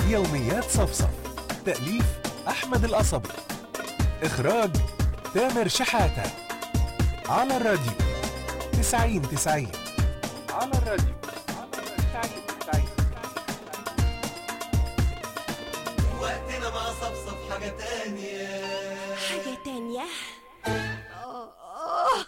يوميات صفصف تأليف أحمد القصبي إخراج تامر شحاتة على الراديو تسعين تسعين على الراديو تسعين تسعين وقتنا مع صفصف حاجة تانية حاجة تانية آه آه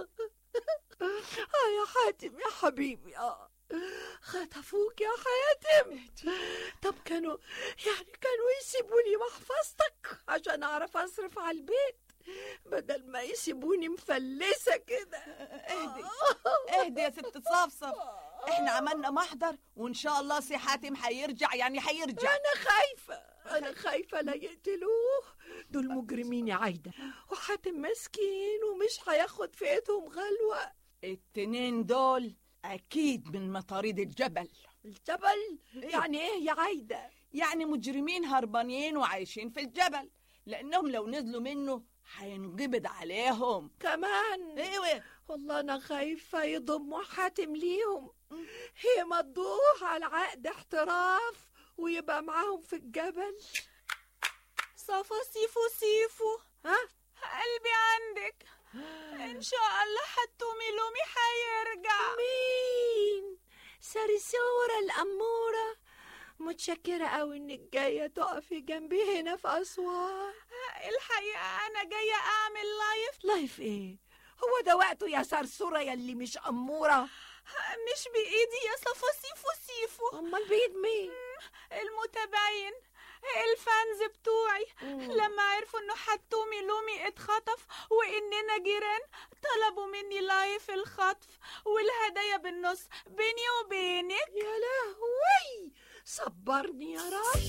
آه يا حاتم يا حبيبي آه خطفوك يا حاتم طب كانوا يعني كانوا يسيبوني محفظتك عشان أعرف أصرف على البيت بدل ما يسيبوني مفلسة كده اهدي اهدي يا ست صفصف احنا عملنا محضر وان شاء الله سي حاتم هيرجع يعني هيرجع أنا خايفة أنا خايفة لا يقتلوه دول مجرمين يا عايدة وحاتم مسكين ومش هياخد في ايدهم غلوة التنين دول اكيد من مطاريد الجبل الجبل إيه؟ يعني ايه يا عايدة يعني مجرمين هربانين وعايشين في الجبل لانهم لو نزلوا منه هينقبض عليهم كمان ايوه والله انا خايفة يضموا حاتم ليهم يمضوه على عقد احتراف ويبقى معاهم في الجبل صفا سيفو سيفو ها قلبي عندك ان شاء الله حتومي لومي هيرجع مين سرسورة الأمورة متشكرة أوي إنك جاية تقفي جنبي هنا في أسوان الحقيقة أنا جاية أعمل لايف لايف إيه؟ هو ده وقته يا سرسورة يلي مش أمورة مش بإيدي يا صفا سيفو سيفو أمال بإيد مين؟ المتابعين الفانز بتوعي مم. لما عرفوا انه حتومي لومي اتخطف واننا جيران طلبوا مني لايف الخطف والهدايا بالنص بيني وبينك يا لهوي صبرني يا رب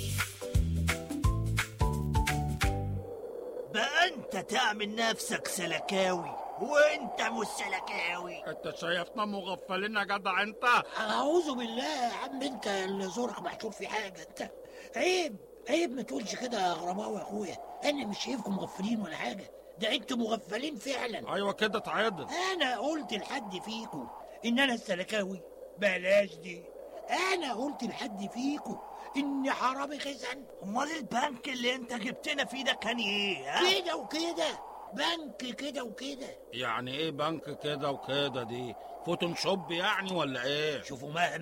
بقى انت تعمل نفسك سلكاوي وانت مش سلكاوي انت شايفنا مغفلين يا جدع انت أعوذ بالله يا عم أنت اللي زورك محشور في حاجة أنت عيب عيب ما تقولش كده يا غرباوي يا أخويا أنا مش شايفكم مغفلين ولا حاجة ده أنتوا مغفلين فعلا ايوه كده اتعدل أنا قلت لحد فيكم إن أنا السلكاوي بلاش دي أنا قلت لحد فيكم إن حرامي خزن امال البنك اللي انت جبتنا فيه ده كان ايه ها؟ كده وكده بنك كده وكده يعني ايه بنك كده وكده دي فوتون شوب يعني ولا ايه شوفوا مهما